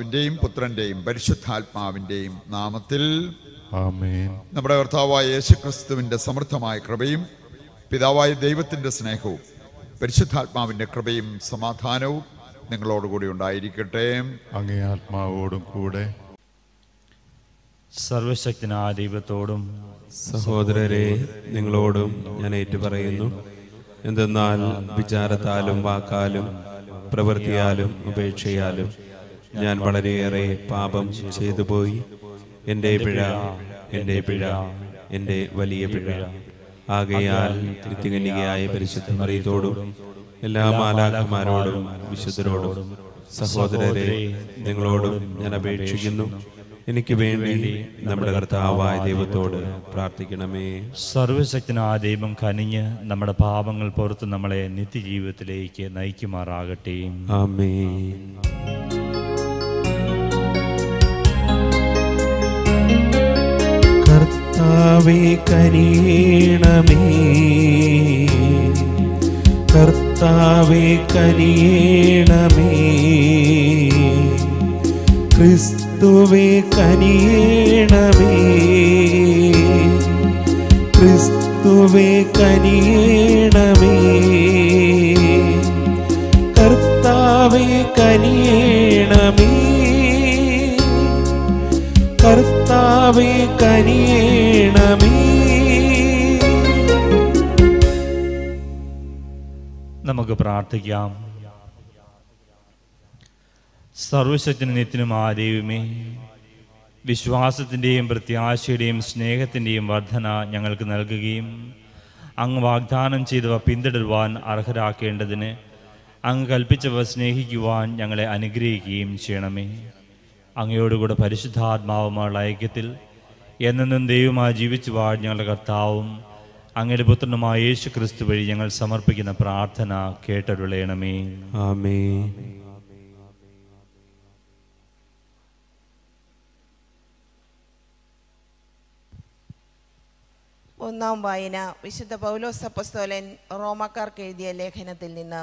പിതാവിൻ്റെയും പുത്രൻ്റെയും പരിശുദ്ധാത്മാവിൻ്റെയും നാമത്തിൽ ആമേൻ നമ്മുടെ കർത്താവായ യേശുക്രിസ്തുവിൻ്റെ സമൃദ്ധമായ കൃപയും പിതാവായ ദൈവത്തിൻ്റെ സ്നേഹവും പരിശുദ്ധാത്മാവിൻ്റെ കൃപയും സമാധാനവും നിങ്ങളോടുകൂടി ഉണ്ടായിരിക്കട്ടെ അങ്ങേ ആത്മാവോടും കൂടെ സർവശക്തനായ ദൈവത്തോടും സഹോദരരെ നിങ്ങളോടും ഞാൻ ഏറ്റുപറയുന്നു എന്തെന്നാൽ വിചാരത്താലും വാക്കാലും പ്രവൃത്തിയാലും ഉപേക്ഷയാലും ഞാൻ വളരെയേറെ പാപം ചെയ്തു പോയി എൻ്റെ പിഴ എൻ്റെ പിഴ എൻ്റെ വലിയ പിഴ ആകയാൽ നിത്യകന്യകയായ പരിശുദ്ധ മറിയത്തോടും എല്ലാ മാലാഖമാരോടും വിശുദ്ധരോടും സഹോദരരെ നിങ്ങളോടും ഞാൻ അപേക്ഷിക്കുന്നു എനിക്ക് വേണ്ടി നമ്മുടെ കർത്താവായ ദൈവത്തോട് പ്രാർത്ഥിക്കണമേ സർവശക്തനായ ദൈവം കനിഞ്ഞ് നമ്മുടെ പാപങ്ങൾ പുറത്ത് നമ്മളെ നിത്യജീവിതത്തിലേക്ക് നയിക്കുമാറാകട്ടെ ആമേൻ കർത്താവേ കനിയണമേ കർത്താവേ കനിയണമേ ക്രിസ്തുവേ കനിയണമേ ക്രിസ്തുവേ കനിയണമേ കർത്താവേ കനിയണമേ കർത്താവേ കനിയണമേ നമുക്ക് പ്രാർത്ഥിക്കാം സർവശക്തനും നിത്യനുമായ ദൈവമേ വിശ്വാസത്തിൻ്റെയും പ്രത്യാശയുടെയും സ്നേഹത്തിൻ്റെയും വർധന ഞങ്ങൾക്ക് നൽകുകയും അങ്ങ് വാഗ്ദാനം ചെയ്തവ പിന്തുടരുവാൻ അർഹരാക്കേണ്ടതിന് അങ്ങ് കൽപ്പിച്ചവ സ്നേഹിക്കുവാൻ ഞങ്ങളെ അനുഗ്രഹിക്കുകയും ചെയ്യണമേ അങ്ങയോടുകൂടെ പരിശുദ്ധാത്മാവുമായുള്ള ഐക്യത്തിൽ എന്നെന്നും ദൈവമായി ജീവിച്ചു വാഴ ഞങ്ങളുടെ കർത്താവും അങ്ങയുടെ പുത്രനുമായ യേശു ക്രിസ്തു വഴി ഞങ്ങൾ സമർപ്പിക്കുന്ന പ്രാർത്ഥന കേട്ടരുളയണമേ ആമേൻ ഒന്നാം വായന വിശുദ്ധ പൗലോസ് അപ്പസ്തോലൻ റോമക്കാർക്ക് എഴുതിയ ലേഖനത്തിൽ നിന്ന്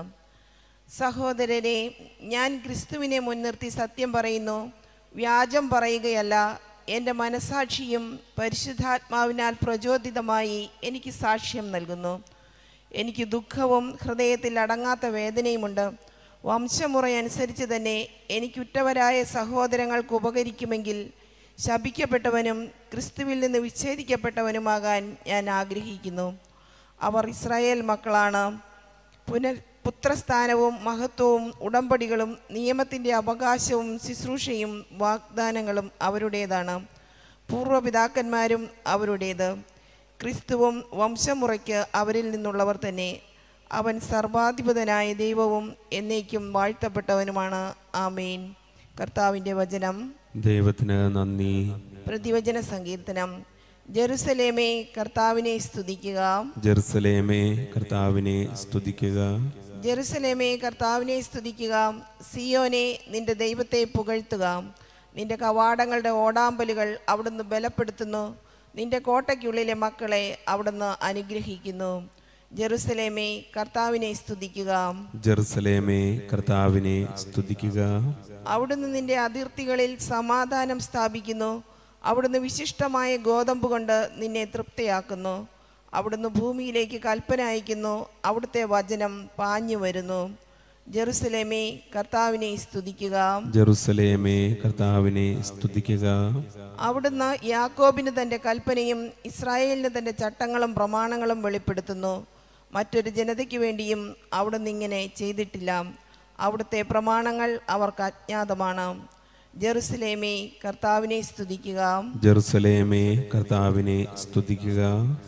സഹോദരരെ ഞാൻ ക്രിസ്തുവിനെ മുൻനിർത്തി സത്യം പറയുന്നു വ്യാജം പറയുകയല്ല എൻ്റെ മനസാക്ഷിയും പരിശുദ്ധാത്മാവിനാൽ പ്രചോദിതമായി എനിക്ക് സാക്ഷ്യം നൽകുന്നു എനിക്ക് ദുഃഖവും ഹൃദയത്തിൽ അടങ്ങാത്ത വേദനയുമുണ്ട് വംശമുറയനുസരിച്ച് തന്നെ എനിക്കുറ്റവരായ സഹോദരങ്ങൾക്ക് ഉപകരിക്കുമെങ്കിൽ ശപിക്കപ്പെട്ടവനും ക്രിസ്തുവിൽ നിന്ന് വിച്ഛേദിക്കപ്പെട്ടവനുമാകാൻ ഞാൻ ആഗ്രഹിക്കുന്നു അവർ ഇസ്രായേൽ മക്കളാണ് പുനർ പുത്രസ്ഥാനവും മഹത്വവും ഉടമ്പടികളും നിയമത്തിൻ്റെ അവകാശവും ശുശ്രൂഷയും വാഗ്ദാനങ്ങളും അവരുടേതാണ് പൂർവ്വപിതാക്കന്മാരും അവരുടേത് ക്രിസ്തുവും വംശമുറയ്ക്ക് അവരിൽ നിന്നുള്ളവർ തന്നെ അവൻ സർവാധിപതനായ ദൈവവും എന്നേക്കും വാഴ്ത്തപ്പെട്ടവനുമാണ് ആമേൻ കർത്താവിൻ്റെ വചനം ദൈവത്തിന് നന്ദി പ്രതിവചന സങ്കീർത്തനം ജെറുസലേമേ കർത്താവിനെ സ്തുതിക്കുക ജെറുസലേമേ കർത്താവിനെ സ്തുതിക്കുക ജെറുസലേമേ കർത്താവിനെ സ്തുതിക്കുക സിയോനെ നിന്റെ ദൈവത്തെ പുകഴ്ത്തുക നിന്റെ കവാടങ്ങളുടെ ഓടാമ്പലുകൾ അവിടുന്ന് ബലപ്പെടുത്തുന്നു നിന്റെ കോട്ടയ്ക്കുള്ളിലെ മക്കളെ അവിടുന്ന് അനുഗ്രഹിക്കുന്നു ജെറുസലേമേ കർത്താവിനെ സ്തുതിക്കുക ജെറുസലേമേ കർത്താവിനെ സ്തുതിക്കുക അവിടുന്ന് നിന്റെ അതിർത്തികളിൽ സമാധാനം സ്ഥാപിക്കുന്നു അവിടുന്ന് വിശിഷ്ടമായ ഗോതമ്പ് കൊണ്ട് നിന്നെ തൃപ്തിയാക്കുന്നു അവിടുന്ന് ഭൂമിയിലേക്ക് കൽപ്പന അയക്കുന്നു അവിടുത്തെ വചനം പാഞ്ഞു വരുന്നു ജെറുസലേമേ കർത്താവിനെ സ്തുതിക്കുക ജെറുസലേമേ കർത്താവിനെ സ്തുതിക്കുക അവിടുന്ന് യാക്കോബിന് തൻ്റെ കൽപ്പനയും ഇസ്രായേലിന് തൻ്റെ ചട്ടങ്ങളും പ്രമാണങ്ങളും വെളിപ്പെടുത്തുന്നു മറ്റൊരു ജനതയ്ക്ക് വേണ്ടിയും അവിടുന്ന് ഇങ്ങനെ ചെയ്തിട്ടില്ല അവിടുത്തെ പ്രമാണങ്ങൾ അവർക്ക് അജ്ഞാതമാണ് ജെറുസലേമേ കർത്താവിനെ സ്തുതിക്കുക ജെറുസലേമേ കർത്താവിനെ സ്തുതിക്കുക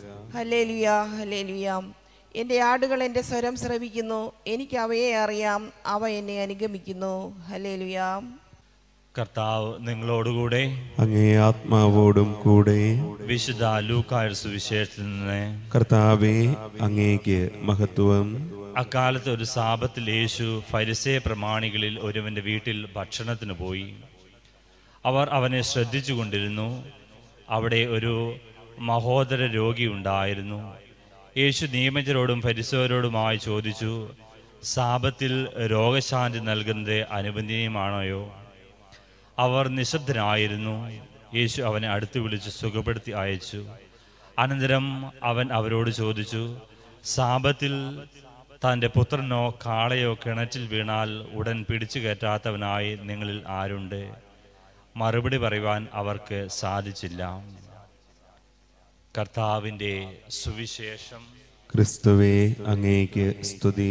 ഹലേലുയ ഹലേലുയ എൻ്റെ ആടുകൾ എൻ്റെ സ്വരം ശ്രവിക്കുന്നു എനിക്ക് അവയെ അറിയാം അവ എന്നെ അനുഗമിക്കുന്നു ഹലേലുയ കർത്താവ് നിങ്ങളോടുകൂടെ അങ്ങേ ആത്മാവോടും കൂടെ വിശുദ്ധ ലൂക്കായ സുവിശേഷത്തിൽ നിന്ന് കർത്താവെ അങ്ങേക്ക് മഹത്വം അക്കാലത്ത് ഒരു സാപത്തിൽ യേശു ഫരിസേ പ്രമാണികളിൽ ഒരുവന്റെ വീട്ടിൽ ഭക്ഷണത്തിന് പോയി അവർ അവനെ ശ്രദ്ധിച്ചു കൊണ്ടിരുന്നു അവിടെ ഒരു മഹോദര രോഗി ഉണ്ടായിരുന്നു യേശു നിയമജരോടും ഫരിസോരോടുമായി ചോദിച്ചു സാപത്തിൽ രോഗശാന്തി നൽകുന്നത് അനുബന്ധനീയമാണോയോ അവർ നിശബ്ദരായിരുന്നു യേശു അവനെ അടുത്ത് വിളിച്ച് സുഖപ്പെടുത്തി അയച്ചു അനന്തരം അവൻ അവരോട് ചോദിച്ചു സാപത്തിൽ തൻ്റെ പുത്രനോ കാളയോ കിണറ്റിൽ വീണാൽ ഉടൻ പിടിച്ചു കയറ്റാത്തവനായി നിങ്ങളിൽ ആരുണ്ട് മറുപടി പറയുവാൻ അവർക്ക് സാധിച്ചില്ല കർത്താവിൻ്റെ സുവിശേഷം ക്രിസ്തുവേ അങ്ങേക്ക് സ്തുതി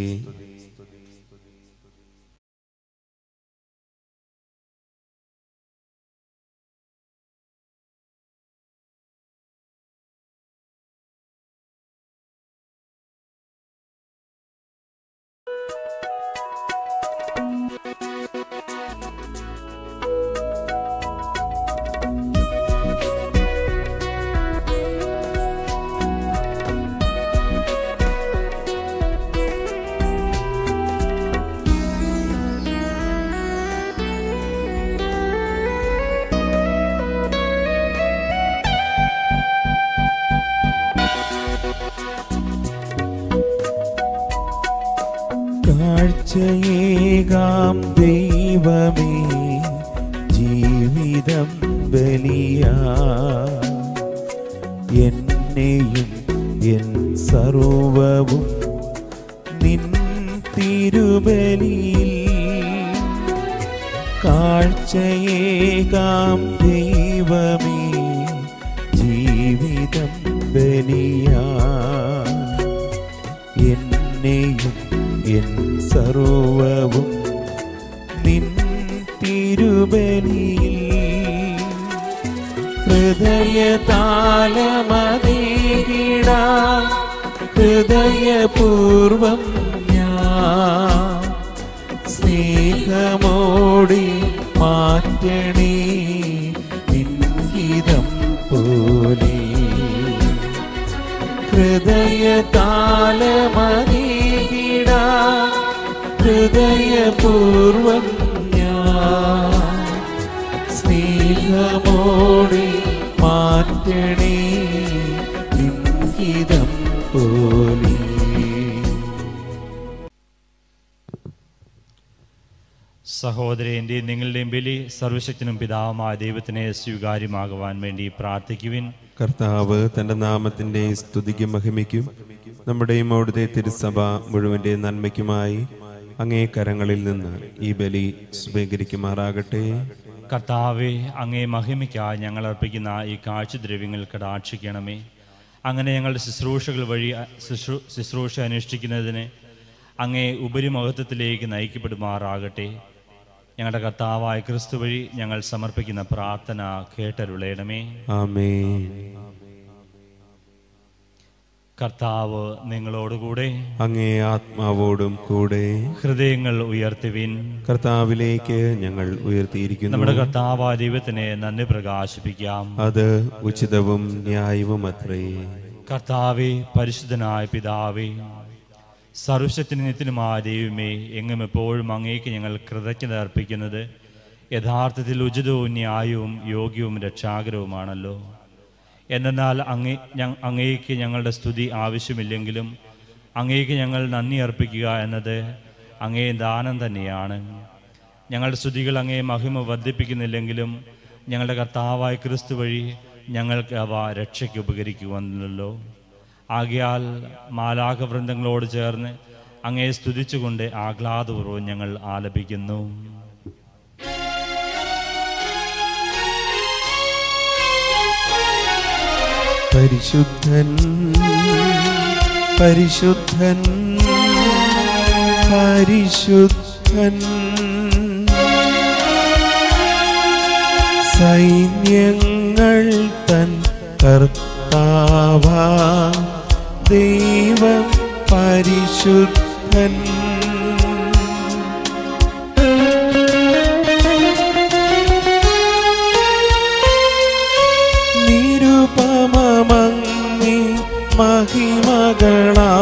കാഴ്ചയേകാം ദൈവമേ ജീവിതം ബലിയാ എന്നെയും എൻ സർവവും നിൻ തിരുബലിയിൽ കാഴ്ചയേകാം ദൈവമേ ജീവിതം ബലിയാ എന്നെയും എൻ സർവവും നിൻ തിരുബലിയിൽ ഹൃദയതാലമതീകിട ഹൃദയപൂർവം ഞാൻ സ്നേഹമോടി മാറ്റണേ നിൻഹിതം പോലെ ഹൃദയതാലമതീകിട ഹൃദയപൂർവം ഞാൻ സ്നേഹമോടെ മാറ്റണേ ലിംഗിതം പോലെ സഹോദരൻ്റെയും നിങ്ങളുടെയും ബലി സർവശക്തനും പിതാവുമായ ദൈവത്തിനെ സ്വീകാര്യമാകുവാൻ വേണ്ടി പ്രാർത്ഥിക്കുവിൻ കർത്താവ് തന്റെ നാമത്തിന്റെ സ്തുതിക്കും മഹിമയ്ക്കും നമ്മുടെയും അവിടുത്തെ തിരുസഭ മുഴുവന്റെ നന്മയ്ക്കുമായി അങ്ങേ കരങ്ങളിൽ നിന്ന് ഈ ബലി സ്വീകരിക്കുമാറാകട്ടെ കർത്താവെ അങ്ങേ മഹിമയ്ക്കായി ഞങ്ങൾ അർപ്പിക്കുന്ന ഈ കാഴ്ചദ്രവ്യങ്ങൾ കടാക്ഷിക്കണമേ അങ്ങനെ ഞങ്ങളുടെ ശുശ്രൂഷകൾ വഴി ശുശ്രൂ ശുശ്രൂഷ അനുഷ്ഠിക്കുന്നതിന് അങ്ങേ ഉപരിമഹത്വത്തിലേക്ക് നയിക്കപ്പെടുമാറാകട്ടെ ഞങ്ങളുടെ കർത്താവായ ക്രിസ്തു വഴി ഞങ്ങൾ സമർപ്പിക്കുന്ന പ്രാർത്ഥന കേട്ടരുളയണമേ ആമേൻ കർത്താവ് നിങ്ങളോടുകൂടെ അങ്ങേ ആത്മാവോടും കൂടെ ഹൃദയങ്ങൾ ഉയർത്തുവിൻ കർത്താവിലേക്ക് ഞങ്ങൾ ഉയർത്തിയിരിക്കുന്നു നമ്മുടെ കർത്താവായ ദൈവത്തിനെ നന്ദി പ്രകാശിപ്പിക്കാം അത് ഉചിതവും ന്യായവും അത്രേ കർത്താവെ പരിശുദ്ധനായ പിതാവേ സർവശക്തിന് നിത്യനുമായ ദൈവമേ എങ്ങും എപ്പോഴും അങ്ങേക്ക് ഞങ്ങൾ കൃതജ്ഞത അർപ്പിക്കുന്നത് യഥാർത്ഥത്തിൽ ഉചിതവും ന്യായവും യോഗ്യവും രക്ഷാകരവുമാണല്ലോ എന്നാൽ അങ്ങേ ഞ- അങ്ങേക്ക് ഞങ്ങളുടെ സ്തുതി ആവശ്യമില്ലെങ്കിലും അങ്ങേക്ക് ഞങ്ങൾ നന്ദി അർപ്പിക്കുക എന്നത് അങ്ങേ ദാനം തന്നെയാണ് ഞങ്ങളുടെ സ്തുതികൾ അങ്ങേ മഹിമ വർദ്ധിപ്പിക്കുന്നില്ലെങ്കിലും ഞങ്ങളുടെ കർത്താവായ ക്രിസ്തു വഴി ഞങ്ങൾക്ക് അവ രക്ഷയ്ക്ക് ഉപകരിക്കുവന്നല്ലോ ആകയാൽ മാലാകവൃന്ദങ്ങളോട് ചേർന്ന് അങ്ങേ സ്തുതിച്ചുകൊണ്ട് ആഹ്ലാദപൂർവ്വം ഞങ്ങൾ ആലപിക്കുന്നു പരിശുദ്ധൻ പരിശുദ്ധൻ പരിശുദ്ധൻ സൈന്യങ്ങൾ തൻ കർത്താവ ദൈവം പരിശുദ്ധൻ നിരുപമങ്ങി മഹിമകളാ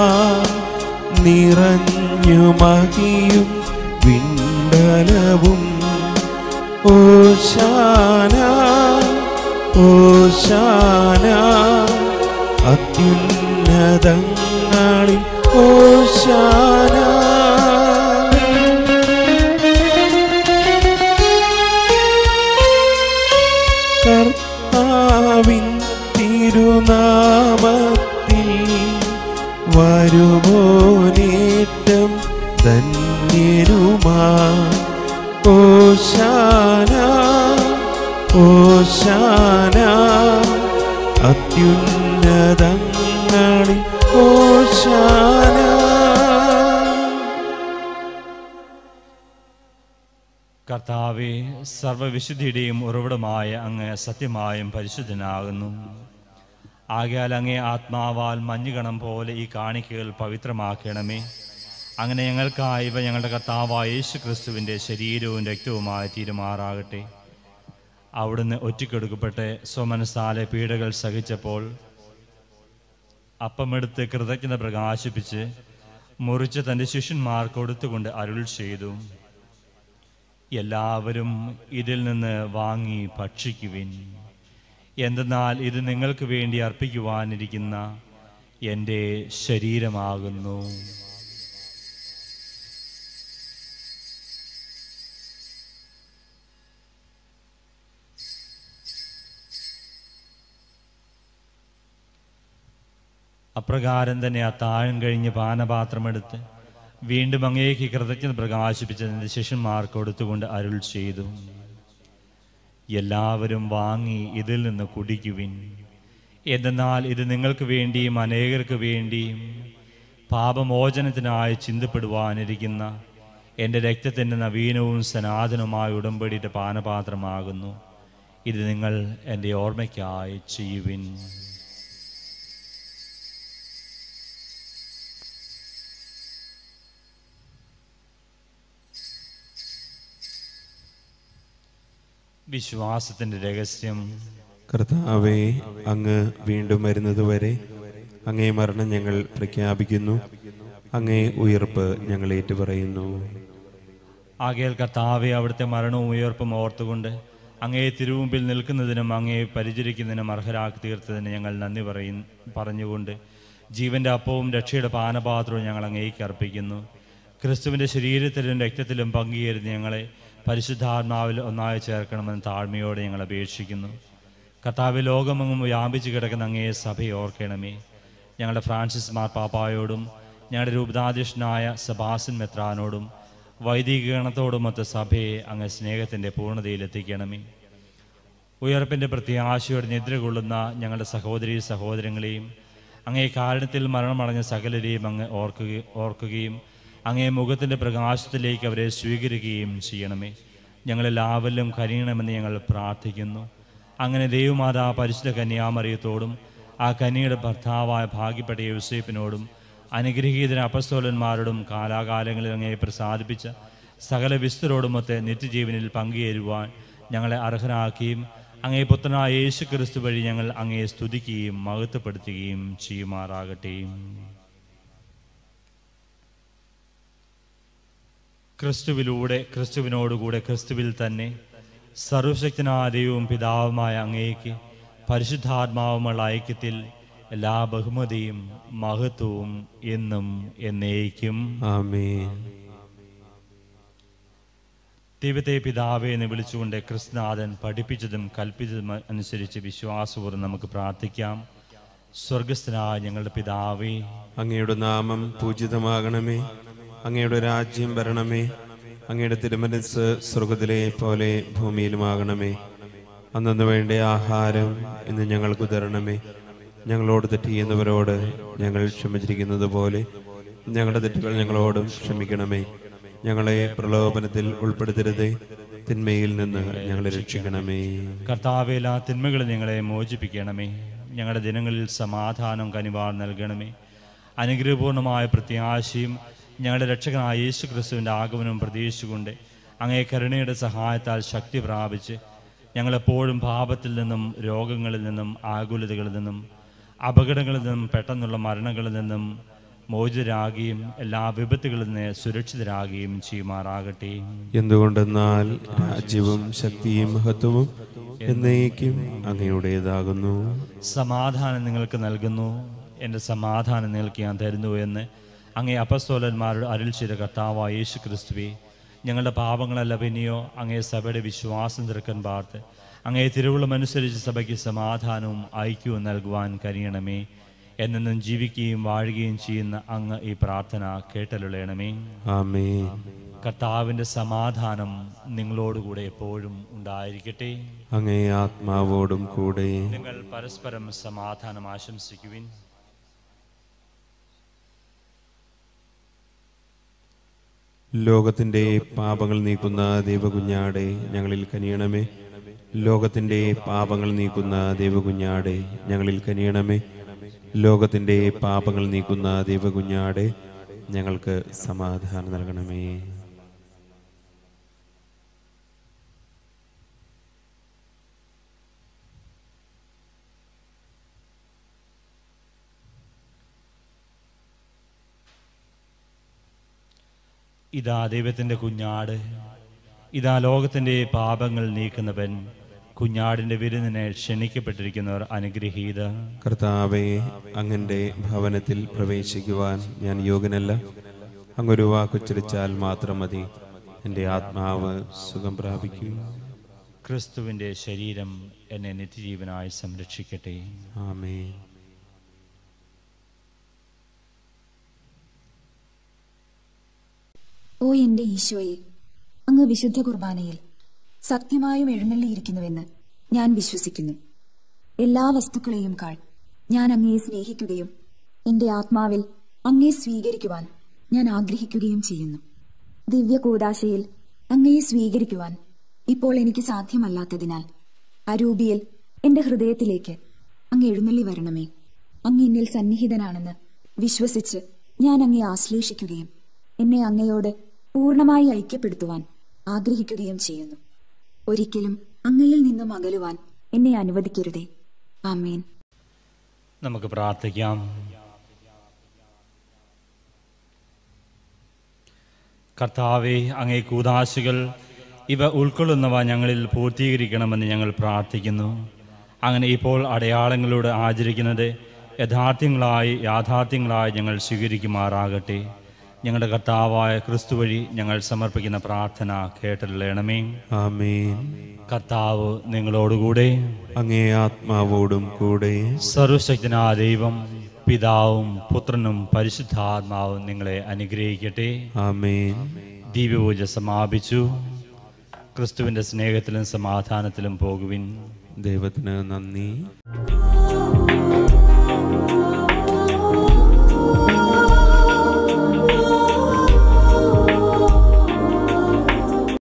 നിറഞ്ഞു മഹിയും വിണ്ടലവും ഓശാന ഓശാന അത്യുന്നതങ്ങളിൽ ഓശാന ഓശാന അത്യുന്നതങ്ങളിൽ ഓശാന കർത്താവെ സർവവിശുദ്ധിയുടെയും ഉറവിടമായ അങ്ങ് സത്യമായും പരിശുദ്ധനാകുന്നു ആകയാൽ അങ്ങേ ആത്മാവാൽ മഞ്ഞുകണം പോലെ ഈ കാണിക്കകൾ പവിത്രമാക്കണമേ അങ്ങനെ ഞങ്ങൾക്കായി ഇവ ഞങ്ങളുടെ കർത്താവായ യേശു ക്രിസ്തുവിൻ്റെ ശരീരവും രക്തവുമായി തീരുമാറാകട്ടെ അവിടുന്ന് ഒറ്റക്കെടുക്കപ്പെട്ട് സ്വമനസാലെ പീഡകൾ സഹിച്ചപ്പോൾ അപ്പമെടുത്ത് കൃതജ്ഞത പ്രകാശിപ്പിച്ച് മുറിച്ച് തൻ്റെ ശിഷ്യന്മാർ കൊടുത്തുകൊണ്ട് അരുൾ ചെയ്തു എല്ലാവരും ഇതിൽ നിന്ന് വാങ്ങി ഭക്ഷിക്കുവിൻ എന്തെന്നാൽ ഇത് നിങ്ങൾക്ക് വേണ്ടി അർപ്പിക്കുവാനിരിക്കുന്ന എൻ്റെ ശരീരമാകുന്നു അപ്രകാരം തന്നെ ആ താഴം കഴിഞ്ഞ് പാനപാത്രമെടുത്ത് വീണ്ടും അങ്ങേക്ക് കൃതജ്ഞത പ്രകാശിപ്പിച്ചതിൻ്റെ ശിഷ്യന്മാർക്ക് കൊടുത്തുകൊണ്ട് അരുൾ ചെയ്തു എല്ലാവരും വാങ്ങി ഇതിൽ നിന്ന് കുടിക്കുവിൻ എന്തെന്നാൽ ഇത് നിങ്ങൾക്ക് വേണ്ടിയും അനേകർക്ക് വേണ്ടിയും പാപമോചനത്തിനായി ചിന്തപ്പെടുവാനിരിക്കുന്ന എൻ്റെ രക്തത്തിൻ്റെ നവീനവും സനാതനവുമായ ഉടമ്പടിയുടെ പാനപാത്രമാകുന്നു ഇത് നിങ്ങൾ എൻ്റെ ഓർമ്മയ്ക്കായി ചെയ്യുവിൻ വിശ്വാസത്തിൻ്റെ രഹസ്യം കർത്താവെ അങ്ങ് വീണ്ടും വരുന്നതുവരെ അങ്ങേ മരണം ഞങ്ങൾ പ്രഖ്യാപിക്കുന്നു അങ്ങേ ഉയർപ്പ് ഞങ്ങൾ ഏറ്റുപറയുന്നു ആകയാൽ കർത്താവെ അവിടുത്തെ മരണവും ഉയർപ്പും ഓർത്തുകൊണ്ട് അങ്ങേ തിരുമുമ്പിൽ നിൽക്കുന്നതിനും അങ്ങേ പരിചരിക്കുന്നതിനും അർഹരാക്കി തീർത്തതിന് ഞങ്ങൾ നന്ദി പറയും പറഞ്ഞുകൊണ്ട് ജീവന്റെ അപ്പവും രക്ഷയുടെ പാനപാത്രവും ഞങ്ങൾ അങ്ങേക്ക് അർപ്പിക്കുന്നു ക്രിസ്തുവിൻ്റെ ശരീരത്തിലും രക്തത്തിലും പങ്കുചേരുന്ന ഞങ്ങളെ പരിശുദ്ധാത്മാവിൽ ഒന്നായി ചേർക്കണമെന്ന് താഴ്മയോടെ ഞങ്ങൾ അപേക്ഷിക്കുന്നു കർത്താവ് ലോകമെങ്ങും വ്യാപിച്ചു കിടക്കുന്ന അങ്ങേ സഭയെ ഓർക്കണമേ ഞങ്ങളുടെ ഫ്രാൻസിസ് മാർ പാപ്പായോടും ഞങ്ങളുടെ രൂപതാധ്യക്ഷനായ സബാസൻ മെത്രാനോടും വൈദികഗണത്തോടുമൊത്ത സഭയെ അങ്ങ് സ്നേഹത്തിൻ്റെ പൂർണ്ണതയിലെത്തിക്കണമേ ഉയർപ്പിൻ്റെ പ്രത്യാശയോടെ നിദ്ര കൊള്ളുന്ന ഞങ്ങളുടെ സഹോദരി സഹോദരങ്ങളെയും അങ്ങേ കാരണത്തിൽ മരണമടഞ്ഞ സകലരെയും അങ്ങ് ഓർക്കുകയും ഓർക്കുകയും അങ്ങേ മുഖത്തിൻ്റെ പ്രകാശത്തിലേക്ക് അവരെ സ്വീകരിക്കുകയും ചെയ്യണമേ ഞങ്ങളെല്ലാവരിലും കനിയണമെന്ന് ഞങ്ങൾ പ്രാർത്ഥിക്കുന്നു അങ്ങനെ ദൈവമാതാ പരിശുദ്ധ കന്യാമറിയത്തോടും ആ കന്യയുടെ ഭർത്താവായ ഭാഗ്യപ്പെട്ട യൂസേപ്പിനോടും അനുഗ്രഹീതന അപസ്തോലന്മാരോടും കാലാകാലങ്ങളിൽ അങ്ങേ പ്രസാദിപ്പിച്ച സകല വിസ്തരോടുമൊത്തെ നിത്യജീവനിൽ പങ്കുചേരുവാൻ ഞങ്ങളെ അർഹരാക്കുകയും അങ്ങേ പുത്രനായ യേശു ക്രിസ്തു വഴി ഞങ്ങൾ അങ്ങയെ സ്തുതിക്കുകയും മഹത്വപ്പെടുത്തുകയും ചെയ്യുമാറാകട്ടെ ക്രിസ്തുവിലൂടെ ക്രിസ്തുവിനോടുകൂടെ ക്രിസ്തുവിൽ തന്നെ സർവശക്തനായ ദൈവവും പിതാവുമായ അങ്ങേക്ക് പരിശുദ്ധാത്മാവുമുള്ള ഐക്യത്തിൽ എല്ലാ ബഹുമതിയും മഹത്വവും എന്നും എന്നേക്കും ആമേൻ ദൈവത്തെ പിതാവേ എന്ന് വിളിച്ചുകൊണ്ട് ക്രിസ്തുനാഥൻ പഠിപ്പിച്ചതും കൽപ്പിച്ചതും അനുസരിച്ച് വിശ്വാസപൂർവ്വം നമുക്ക് പ്രാർത്ഥിക്കാം സ്വർഗസ്ഥനായ ഞങ്ങളുടെ പിതാവേ അങ്ങയുടെ നാമം പൂജിതമാകണമേ അങ്ങയുടെ രാജ്യം വരണമേ അങ്ങയുടെ തിരുമനസ് സ്വർഗത്തിലെ പോലെ ഭൂമിയിലുമാകണമേ അന്നു വേണ്ട ആഹാരം ഇന്ന് ഞങ്ങൾക്ക് തരണമേ ഞങ്ങളോട് തെറ്റ് ചെയ്യുന്നവരോട് ഞങ്ങൾ ക്ഷമിച്ചിരിക്കുന്നത് പോലെ ഞങ്ങളുടെ തെറ്റുകൾ ഞങ്ങളോടും ക്ഷമിക്കണമേ ഞങ്ങളെ പ്രലോഭനത്തിൽ ഉൾപ്പെടുത്തരുതേ തിന്മയിൽ നിന്ന് ഞങ്ങളെ രക്ഷിക്കണമേ കർത്താവെ എല്ലാ തിന്മകളും ഞങ്ങളെ മോചിപ്പിക്കണമേ ഞങ്ങളുടെ ദിനങ്ങളിൽ സമാധാനം കനിവാർ നൽകണമേ അനുഗ്രഹപൂർണമായ പ്രത്യാശയും ഞങ്ങളുടെ രക്ഷകനായ യേശു ക്രിസ്തുവിൻ്റെ ആഗമനവും പ്രതീക്ഷിച്ചുകൊണ്ട് അങ്ങേ കരുണയുടെ സഹായത്താൽ ശക്തി പ്രാപിച്ച് ഞങ്ങളെപ്പോഴും പാപത്തിൽ നിന്നും രോഗങ്ങളിൽ നിന്നും ആകുലതകളിൽ നിന്നും അപകടങ്ങളിൽ നിന്നും പെട്ടെന്നുള്ള മരണങ്ങളിൽ നിന്നും മോചിതരാകുകയും എല്ലാ വിപത്തുകളിൽ നിന്ന് സുരക്ഷിതരാകുകയും ചെയ്യുമാറാകട്ടെ എന്തുകൊണ്ടെന്നാൽ രാജ്യവും ശക്തിയും മഹത്വവും എന്നേക്കും അങ്ങയുടേതാകുന്നു സമാധാനം നിങ്ങൾക്ക് നൽകുന്നു എൻ്റെ സമാധാനം നിങ്ങൾക്ക് ഞാൻ തരുന്നു എന്ന് അങ്ങേ അപസ്തോലന്മാരുടെ അരുൾ ചെയ്ത കർത്താവായ യേശു ക്രിസ്തുവെ ഞങ്ങളുടെ പാപങ്ങളല്ല പിന്നെയോ അങ്ങേ സഭയുടെ വിശ്വാസം തിരക്കൻ പാർത്ത് അങ്ങേ തിരുവുള്ളമനുസരിച്ച് സഭയ്ക്ക് സമാധാനവും ഐക്യവും നൽകുവാൻ കഴിയണമേ എന്നെന്നും ജീവിക്കുകയും വാഴുകയും ചെയ്യുന്ന അങ്ങ് ഈ പ്രാർത്ഥന കേട്ടലുള്ളണമേ ആമേൻ കർത്താവിൻ്റെ സമാധാനം നിങ്ങളോടുകൂടെ എപ്പോഴും ഉണ്ടായിരിക്കട്ടെ അങ്ങേ ആത്മാവോടും കൂടെ നിങ്ങൾ പരസ്പരം സമാധാനം ആശംസിക്കുവിൻ ലോകത്തിന്റെ പാപങ്ങൾ നീക്കുന്ന ദൈവകുഞ്ഞാടെ ഞങ്ങളിൽ കനിയണമേ ലോകത്തിന്റെ പാപങ്ങൾ നീക്കുന്ന ദൈവകുഞ്ഞാടെ ഞങ്ങളിൽ കനിയണമേ ലോകത്തിന്റെ പാപങ്ങൾ നീക്കുന്ന ദൈവകുഞ്ഞാടെ ഞങ്ങൾക്ക് സമാധാനം നൽകണമേ ഇതാ ദൈവത്തിൻ്റെ കുഞ്ഞാട് ഇതാ ലോകത്തിൻ്റെ പാപങ്ങൾ നീക്കുന്നവൻ കുഞ്ഞാടിൻ്റെ വിരുന്നിനെ ക്ഷണിക്കപ്പെട്ടിരിക്കുന്നവർ അനുഗ്രഹീത കർത്താവെ അങ്ങന്റെ ഭവനത്തിൽ പ്രവേശിക്കുവാൻ ഞാൻ യോഗ്യനല്ല അങ്ങൊരു വാക്കുച്ചരിച്ചാൽ മാത്രം മതി എൻ്റെ ആത്മാവ് സുഖം പ്രാപിക്കും ക്രിസ്തുവിൻ്റെ ശരീരം എന്നെ നിത്യജീവനായി സംരക്ഷിക്കട്ടെ ആമേൻ ഓ എന്റെ ഈശോയെ അങ്ങ് വിശുദ്ധ കുർബാനയിൽ സത്യമായും എഴുന്നള്ളിയിരിക്കുന്നുവെന്ന് ഞാൻ വിശ്വസിക്കുന്നു എല്ലാ വസ്തുക്കളെയും കാൾ ഞാൻ അങ്ങയെ സ്നേഹിക്കുകയും എന്റെ ആത്മാവിൽ അങ്ങയെ സ്വീകരിക്കുവാൻ ഞാൻ ആഗ്രഹിക്കുകയും ചെയ്യുന്നു ദിവ്യ കൂദാശയിൽ അങ്ങയെ സ്വീകരിക്കുവാൻ ഇപ്പോൾ എനിക്ക് സാധ്യമല്ലാത്തതിനാൽ അരൂപിയിൽ എന്റെ ഹൃദയത്തിലേക്ക് അങ്ങ് എഴുന്നള്ളി വരണമേ അങ്ങ് എന്നിൽ സന്നിഹിതനാണെന്ന് വിശ്വസിച്ച് ഞാൻ അങ്ങയെ ആശ്ലേഷിക്കുകയും എന്നെ അങ്ങയോട് പൂർണ്ണമായി ഐക്യപ്പെടുത്തുവാൻ ആഗ്രഹിക്കുകയും ചെയ്യുന്നു ഒരിക്കലും അങ്ങയിൽ നിന്നും അകലുവാൻ എന്നെ അനുവദിക്കരുതേ ആമേൻ നമുക്ക് പ്രാർത്ഥിക്കാം കർത്താവെ അങ്ങേ കൂതാശികൾ ഇവ ഉൾക്കൊള്ളുന്നവ ഞങ്ങളിൽ പൂർത്തീകരിക്കണമെന്ന് ഞങ്ങൾ പ്രാർത്ഥിക്കുന്നു അങ്ങനെ ഇപ്പോൾ അടയാളങ്ങളോട് ആചരിക്കുന്നത് യഥാർത്ഥ്യങ്ങളായി യാഥാർത്ഥ്യങ്ങളായി ഞങ്ങൾ സ്വീകരിക്കുമാറാകട്ടെ ഞങ്ങളുടെ കർത്താവായ ക്രിസ്തു വഴി ഞങ്ങൾ സമർപ്പിക്കുന്ന പ്രാർത്ഥന കേട്ടറിയണമേ ആമേൻ കർത്താവ് നിങ്ങളോടുകൂടെ അങ്ങേ ആത്മാവോടും കൂടെ സർവശക്തനായ ദൈവം പിതാവും പുത്രനും പരിശുദ്ധാത്മാവും നിങ്ങളെ അനുഗ്രഹിക്കട്ടെ ആമേൻ ദീപപൂജ സമാപിച്ചു ക്രിസ്തുവിന്റെ സ്നേഹത്തിലും സമാധാനത്തിലും പോകുവിൻ ദൈവത്തിന് നന്ദി ആമേൻ